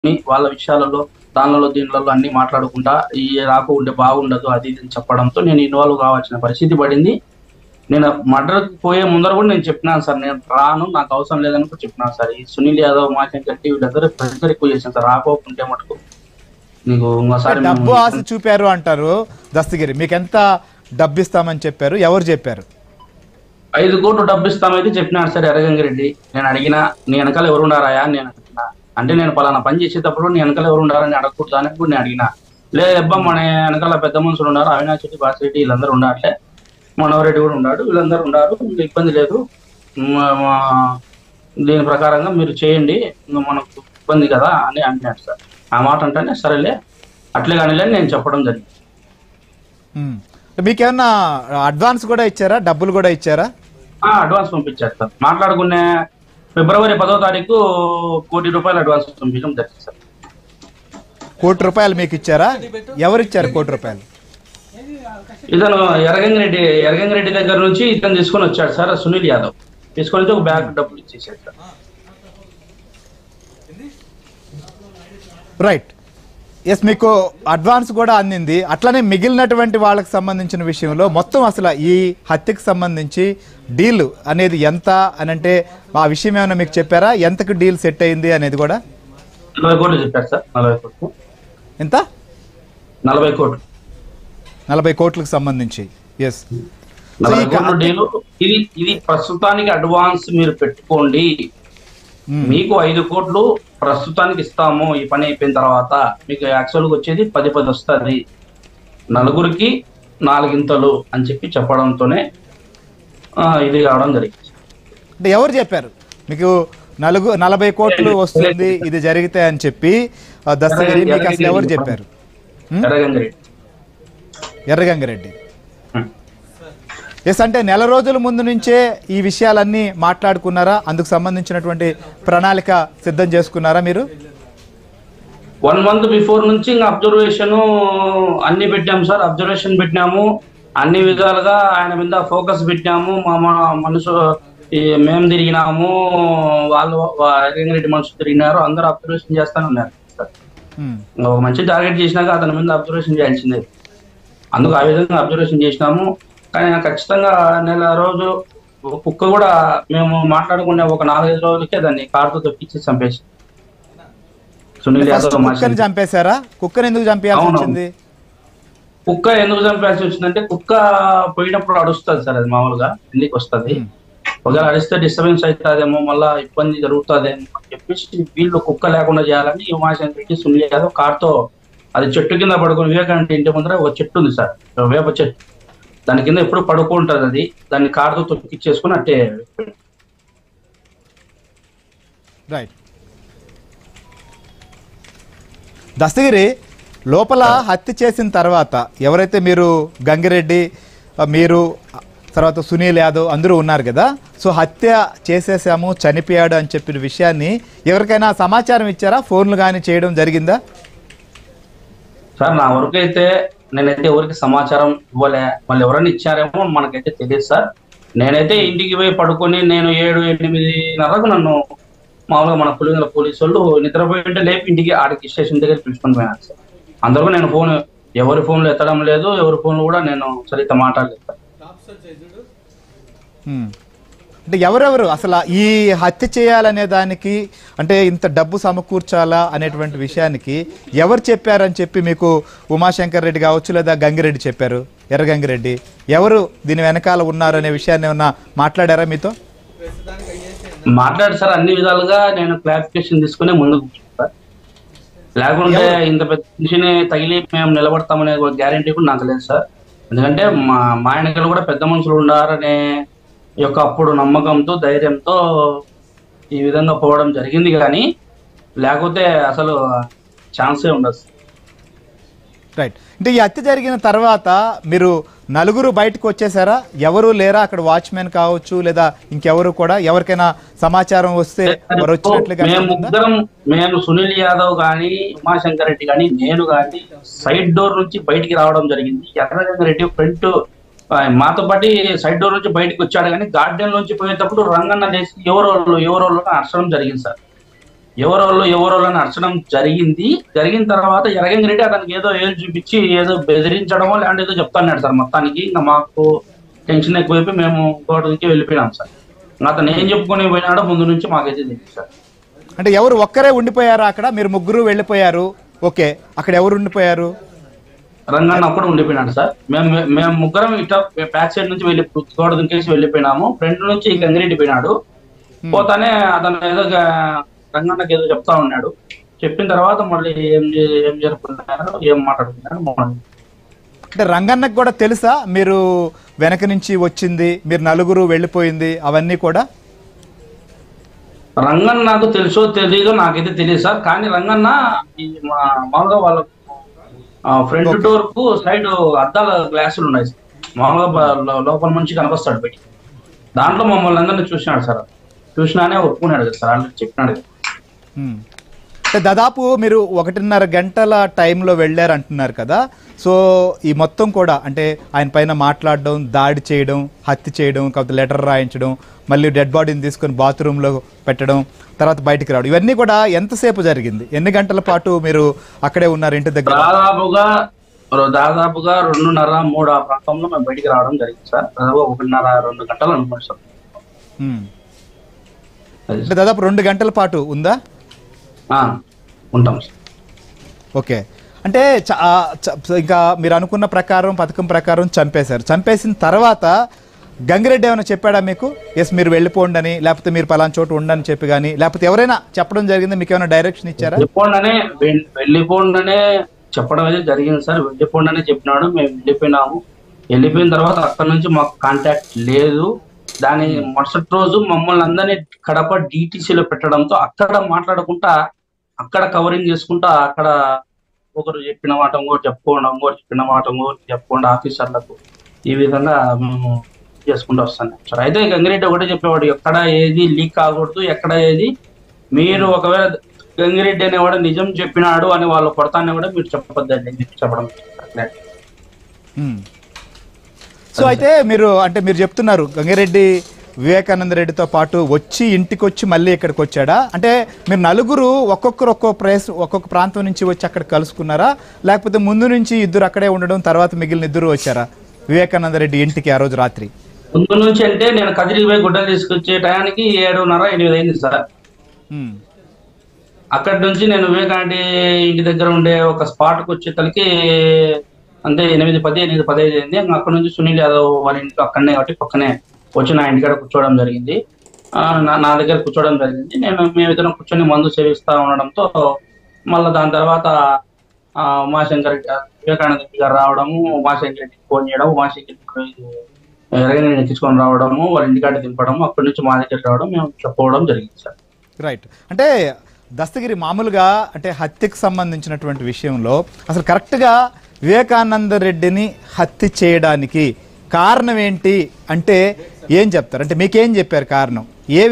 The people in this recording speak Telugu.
అని వాళ్ళ విషయాలలో దానిలో దీనిలలో అన్ని మాట్లాడుకుంటా ఈ రాకుంటే బాగుండదు అది ఇది అని చెప్పడంతో నేను ఇన్వాల్వ్ కావాల్సిన పరిస్థితి పడింది నేను మర్డర్ పోయే ముందర కూడా నేను చెప్పినాను సార్ నేను రాను నాకు అవసరం లేదని కూడా చెప్పినాను సార్ ఈ సునీల్ యాదవ్ మాశంకర్ రెడ్డి వీళ్ళందరూ ప్రెషర్ ఎక్కువ చేశాను సార్ రాకోకుంటే మటుకు నీకు ఇంకోసారి డబ్బు మేము- ఆశ చూపారు అంటారు దస్తగిరి మీకు ఎంత డబ్బు ఇస్తామని చెప్పారు ఎవరు చెప్పారు ఐదు కోట్లు డబ్బు ఇస్తామైతే చెప్పినాడు సార్ ఎర్రగంగిరెడ్డి నేను అడిగినా నీ వెనకాల ఎవరు ఉండారాయా అని నేను అడిగినా అంటే నేను పలానా పని చేసేటప్పుడు నీ వెనకాల ఎవరు ఉండారని అడగకూడదు అని కూడా నేను అడిగినా లేదబ్బా మన వెనకాల పెద్ద మనుషులు ఉన్నారు అవినాష్ రెడ్డి బాసిరెడ్డి వీళ్ళందరూ ఉండాలే మనోహరెడ్డి కూడా ఉన్నాడు వీళ్ళందరూ ఉన్నారు ఇంకా ఇబ్బంది లేదు మా- మా- దీని ప్రకారంగా మీరు చేయండి ఇంకా మనకు ఇబ్బంది కదా అని అంటున్నాడు సార్ ఆ మాట అంటేనే సరేలే అట్లే కానీలే అని నేను చెప్పడం జరిగింది ఉమ్. మీకేమన్నా అడ్వాన్స్ కూడా ఇచ్చారా డబ్బులు కూడా ఇచ్చారా ఆ, అడ్వాన్స్ పంపించారు సార్ మాట్లాడుకునే ఫిబ్రవరి పదో తారీఖు కోటి రూపాయలు అడ్వాన్స్ పంపించడం జరిగింది సార్ కోటి రూపాయలు మీకు ఇచ్చారా ఎవరు ఇచ్చారు కోటి రూపాయలు ఇతను ఎరగంగిరెడ్డి ఎరగంగిరెడ్డి దగ్గర నుంచి ఇతను తీసుకొని వచ్చాడు సార్ సునీల్ యాదవ్ తీసుకొని వచ్చి ఒక బ్యాగ్ డబ్బులు ఇచ్చేసాడు సార్ రైట్ ఎస్ మీకు అడ్వాన్స్ కూడా అందింది అట్లనే మిగిలినటువంటి వాళ్ళకి సంబంధించిన విషయంలో మొత్తం అసలు ఈ హత్యకు సంబంధించి డీల్ అనేది ఎంత అని అంటే ఆ విషయం ఏమైనా మీకు చెప్పారా ఎంతకు డీల్ సెట్ అయింది అనేది కూడా నలభై కోట్లు చెప్పారు సార్ నలభై కోట్లు ఎంత నలభై కోట్లు నలభై కోట్లకు సంబంధించి ఎస్ నలభై కోట్లు డీలు ఇది ఇది ప్రస్తుతానికి అడ్వాన్స్ మీరు పెట్టుకోండి మీకు ఐదు కోట్లు ప్రస్తుతానికి ఇస్తాము ఈ పని అయిపోయిన తర్వాత మీకు యాక్చువల్ గా వచ్చేది పది పది వస్తుంది నలుగురికి నాలుగింతలు అని చెప్పి చెప్పడంతోనే ఆ, ఇది కావడం జరిగింది అంటే ఎవరు చెప్పారు మీకు నలుగు నలభై కోట్లు వస్తుంది ఇది జరిగితే అని చెప్పి ఆ, దస్తగిరి మీకు అసలు ఎవరు చెప్పారు హ్మ్? ఎర్రగంగిరెడ్డి ఎర్రగంగిరెడ్డి హ్మ్. ఎస్ అంటే నెల రోజుల ముందు నుంచే ఈ విషయాలన్నీ మాట్లాడుకున్నారా అందుకు సంబంధించినటువంటి ప్రణాళిక సిద్ధం చేసుకున్నారా మీరు వన్ మంత్ బిఫోర్ నుంచి ఇంకా అబ్జర్వేషన్ అన్ని పెట్టాము సార్ అబ్జర్వేషన్ పెట్టినాము అన్ని విధాలుగా ఆయన మీద ఫోకస్ పెట్టినాము మా మా మనసు ఈ మేము తిరిగినాము వాళ్ళు రెడ్డి మనుషులు తిరిగినారు అందరూ అబ్జర్వేషన్ చేస్తానే ఉన్నారు సార్ హ్మ్. ఒక మంచి టార్గెట్ చేసినాక అతని మీద అబ్జర్వేషన్ చేయాల్సిందే అందుకు ఆ విధంగా అబ్జర్వేషన్ చేసినాము కానీ ఆయన ఖచ్చితంగా నెల రోజు కుక్క కూడా మేము మాట్లాడుకునే ఒక నాలుగైదు రోజులకే దాన్ని కారుతో తొక్కిచ్చి చంపేసి సునీల్ ఫస్ట్ యాదవ్ కుక్కని మాసి చంపేశారా కుక్కని ఎందుకు చంపేయాల్సి అవును. వచ్చింది కుక్క ఎందుకు చంపాల్సి వచ్చిందంటే కుక్క పోయినప్పుడు అడుస్తుంది సార్ అది మామూలుగా ఇంటికి వస్తుంది Hmm. ఒకవేళ అడిస్తే డిస్టర్బెన్స్ అవుతుందేమో మళ్ళా ఇబ్బంది జరుగుతుందేమో అని చెప్పేసి వీళ్ళు కుక్క లేకుండా చేయాలని ఉమాశంకర్ రెడ్డి సునీల్ యాదవ్ కార్తో అది చెట్టు కింద పడుకుని వివేకానంద ఇంటి ముందర ఒక చెట్టు ఉంది సార్ వేప చెట్టు దాని కింద ఎప్పుడు పడుకుంటది అది దాన్ని కార్తో తొక్కిచ్చేసుకుని అట్టే రైట్ దస్తగిరి లోపల హత్య చేసిన తర్వాత ఎవరైతే మీరు గంగిరెడ్డి ఆ, మీరు తర్వాత సునీల్ యాదవ్ అందరూ ఉన్నారు కదా సో హత్య చేసేసాము చనిపోయాడు అని చెప్పిన విషయాన్ని ఎవరికైనా సమాచారం ఇచ్చారా ఫోన్లు కానీ చేయడం జరిగిందా సార్ నా వరకు అయితే నేనైతే ఎవరికి సమాచారం ఇవ్వలే వాళ్ళు ఎవరైనా ఇచ్చారేమో మనకైతే తెలియదు సార్ నేనైతే ఇంటికి పోయి పడుకొని నేను ఏడు ఎనిమిదిన్నరకు నన్ను మామూలుగా మన పులింగల పోలీసు వాళ్ళు నిద్రపోయి ఉంటే లేపి ఇంటికి ఆడికి స్టేషన్ దగ్గర పిలుచుకొని పోయినాను సార్ అందరూ నేను ఫోన్ ఎవరి ఫోన్లు ఎత్తడం లేదు ఎవరి ఫోన్లు కూడా నేను సరిగ్గా మాట్లాడలేదు సార్ హ్మ్. అంటే ఎవరెవరు అసలు ఈ హత్య చేయాలనే దానికి అంటే ఇంత డబ్బు సమకూర్చాలా అనేటువంటి విషయానికి ఎవరు చెప్పారని చెప్పి మీకు ఉమాశంకర్ రెడ్డి కావచ్చు లేదా గంగిరెడ్డి చెప్పారు ఎర్ర గంగిరెడ్డి ఎవరు దీని వెనకాల ఉన్నారనే విషయాన్ని ఏమన్నా మాట్లాడారా మీతో మాట్లాడు సార్ అన్ని విధాలుగా నేను క్లారిఫికేషన్ తీసుకునే ముందుకు వచ్చాను సార్ లేకుంటే ఇంత పెద్ద మనిషిని తగిలి మేము నిలబడతామనే గ్యారంటీ కూడా నాకు లేదు సార్ ఎందుకంటే మా మా ఆయనకలు కూడా పెద్ద మనుషులు ఉండారనే యొక్క అప్పుడు నమ్మకంతో ధైర్యంతో ఈ విధంగా పోవడం జరిగింది కానీ లేకపోతే అసలు ఛాన్సే ఉండదు సార్. రైట్ అంటే ఈ హత్య జరిగిన తర్వాత మీరు నలుగురు బయటకు వచ్చేసారా ఎవరు లేరా అక్కడ వాచ్మెన్ కావచ్చు లేదా ఇంకెవరు కూడా ఎవరికైనా సమాచారం వస్తే వారు వచ్చినట్లుగా మేము ఉందా? ముగ్గురం మేము సునీల్ యాదవ్ గాని ఉమాశంకర్ రెడ్డి గాని నేను గాని సైడ్ డోర్ నుంచి బయటికి రావడం జరిగింది ఎర్రగంగ రెడ్డి ఫ్రంట్ ఆ, మాతో పాటు సైడ్ డోర్ నుంచి బయటికి వచ్చాడు కానీ గార్డెన్ నుంచి పోయేటప్పుడు రంగన్న లేచి ఎవరోళ్ళు ఎవరోళ్ళు అని అరచడం జరిగింది సార్ ఎవరోళ్ళు ఎవరోళ్ళు అని అరచడం జరిగింది జరిగిన తర్వాత ఎరగంగి రెడ్డి అతనికి ఏదో ఏదో చూపించి ఏదో బెదిరించడమో లేదంటే ఏదో చెప్తాన్నాడు సార్ మొత్తానికి ఇంకా మాకు టెన్షన్ ఎక్కువైపోయి మేము కోటకి వెళ్ళిపోయినాం సార్ ఇంకా అతను ఏం చెప్పుకొని పోయినాడో ముందు నుంచి మాకైతే తెలియదు సార్ అంటే ఎవరు ఒక్కరే ఉండిపోయారా అక్కడ మీరు ముగ్గురు వెళ్ళిపోయారు ఓకే అక్కడ ఎవరు ఉండిపోయారు రంగన్న అప్పుడు ఉండిపోయినాడు సార్ మేము మేము ముగ్గురం ఇట్లా బ్యాక్ సైడ్ నుంచి వెళ్ళి గోడ దుంకేసి వెళ్ళిపోయినాము ఫ్రంట్ నుంచి గంగిరెడ్డి పోయినాడు పోతానే అతను ఏదో గా- రంగన్నకి ఏదో చెప్తా ఉన్నాడు చెప్పిన తర్వాత మళ్ళీ ఏం చే- ఏం జరుపుకున్నారు ఏం మాట్లాడుకున్నారు మౌనం. అంటే రంగన్నకు కూడా తెలుసా మీరు వెనక నుంచి వచ్చింది మీరు నలుగురు వెళ్ళిపోయింది అవన్నీ కూడా రంగన్న నాకు తెలుసో తెలీదో నాకైతే తెలియదు సార్ కానీ రంగన్న ఈ మా మామూలుగా వాళ్ళ ఫ్రంట్ డోర్ కు సైడ్ అద్దాల గ్లాసులు ఉన్నాయి సార్ మామూలుగా బ- లో- లోపల నుంచి కనిపిస్తాడు బయట దాంట్లో మమ్మల్ని అందరినీ చూసినాడు సార్ చూసినానే ఒప్పుకున్నాడు కదా సార్ ఆల్రెడీ చెప్పినాడు కదా ఉమ్. అంటే దాదాపు మీరు ఒకటిన్నర గంటల టైంలో వెళ్ళారు అంటున్నారు కదా సో ఈ మొత్తం కూడా అంటే ఆయన పైన మాట్లాడడం దాడి చేయడం హత్య చేయడం కాకపోతే లెటర్ రాయించడం మళ్ళీ డెడ్ బాడీని తీసుకొని బాత్రూంలో పెట్టడం తర్వాత బయటికి రావడం ఇవన్నీ కూడా ఎంతసేపు జరిగింది ఎన్ని గంటల పాటు మీరు అక్కడే ఉన్నారు ఇంటి దగ్గర దాదాపుగా దాదాపుగా రెండున్నర మూడు ఆ ప్రాంతంలో మేము బయటికి రావడం జరిగింది సార్ దాదాపు ఒకటిన్నర రెండు గంటలు అనుకోండి సార్ ఉమ్. అది అంటే దాదాపు రెండు గంటల పాటు ఉందా ఆ, ఉంటాం సార్ ఓకే అంటే చ- ఆ, చ- ఇంకా మీరు అనుకున్న ప్రకారం పథకం ప్రకారం చంపేశారు చంపేసిన తర్వాత గంగిరెడ్డి ఏమైనా చెప్పాడా మీకు ఎస్ మీరు వెళ్ళిపోండి అని లేకపోతే మీరు పలానా చోటు ఉండని చెప్పి కానీ లేకపోతే ఎవరైనా చెప్పడం జరిగింది మీకు ఏమైనా డైరెక్షన్ ఇచ్చారా వెళ్ళిపోండనే వె- వెళ్ళిపోండనే చెప్పడం అయితే జరిగింది సార్ వెళ్ళిపోండనే చెప్పినాడు మేము వెళ్ళిపోయినాము వెళ్ళిపోయిన తర్వాత అక్కడ నుంచి మాకు కాంటాక్ట్ లేదు దాని మరుసటి రోజు మమ్మల్ని అందరినీ కడప డిటిసిలో పెట్టడంతో అక్కడ మాట్లాడుకుంటా అక్కడ కవరింగ్ చేసుకుంటా అక్కడ ఒకరు చెప్పిన మాట ఇంకోటి చెప్పుకోండి ఇంకోటి చెప్పిన మాట ఇంకోటి చెప్పుకోండి ఆఫీసర్లకు ఈ విధంగా మేము చేసుకుంటూ వస్తున్నాం సార్ అయితే గంగిరెడ్డి ఒకటే చెప్పేవాడు ఎక్కడ ఏది లీక్ కాకూడదు ఎక్కడ ఏది మీరు ఒకవేళ గంగిరెడ్డి అనేవాడు నిజం చెప్పినాడు అని వాళ్ళు కొడతానే కూడా మీరు చెప్పొద్దండి అని చెప్పి చెప్పడం జరిగింది. మ్మ్. సో అయితే మీరు అంటే మీరు చెప్తున్నారు గంగిరెడ్డి వివేకానంద రెడ్డితో పాటు వచ్చి ఇంటికి వచ్చి మళ్ళీ ఇక్కడికి వచ్చాడా అంటే మీరు నలుగురు ఒక్కొక్కరు ఒక్కొక్క ప్లేస్ ఒక్కొక్క ప్రాంతం నుంచి వచ్చి అక్కడ కలుసుకున్నారా లేకపోతే ముందు నుంచి ఇద్దరు అక్కడే ఉండడం తర్వాత మిగిలిన ఇద్దరు వచ్చారా వివేకానంద రెడ్డి ఇంటికి ఆ రోజు రాత్రి ముందు నుంచి అంటే నేను కదిరికి పోయి గుడ్డలు తీసుకొచ్చే టయానికి ఏడున్నర ఎనిమిది అయింది సార్ మ్మ్. అక్కడి నుంచి నేను వివేకాండి ఇంటి దగ్గర ఉండే ఒక స్పాట్కి వచ్చేసరికి అంటే ఎనిమిది పది ఎనిమిది పదిహేను అయింది ఇంకా అక్కడ నుంచి సునీల్ యాదవ్ వాళ్ళ ఇంట్లో అక్కడనే కాబట్టి పక్కనే వచ్చి నా ఇంటికాడ కూర్చోవడం జరిగింది ఆ, నా నా దగ్గర కూర్చోవడం జరిగింది నేను మేమిద్దరం కూర్చొని మందు సేవిస్తా ఉండడంతో మళ్ళీ దాని తర్వాత ఆ, ఉమాశంకర్ రెడ్డి గారు, వివేకానంద రెడ్డి గారు రావడము ఉమాశంకర్ రెడ్డికి ఫోన్ చేయడం ఉమాశంకర్ రెడ్డి ఎరగని ఎక్కించుకొని రావడము వాళ్ళ ఇంటికాడ దింపడము అక్కడి నుంచి మా దగ్గర రావడం మేము చెప్పుకోవడం జరిగింది సార్ రైట్ అంటే దస్తగిరి మామూలుగా అంటే హత్యకు సంబంధించినటువంటి విషయంలో అసలు కరెక్ట్గా వివేకానంద రెడ్డిని హత్య చేయడానికి కారణం ఏంటి అంటే ఏం చెప్తారు అంటే మీకేం చెప్పారు కారణం ఏ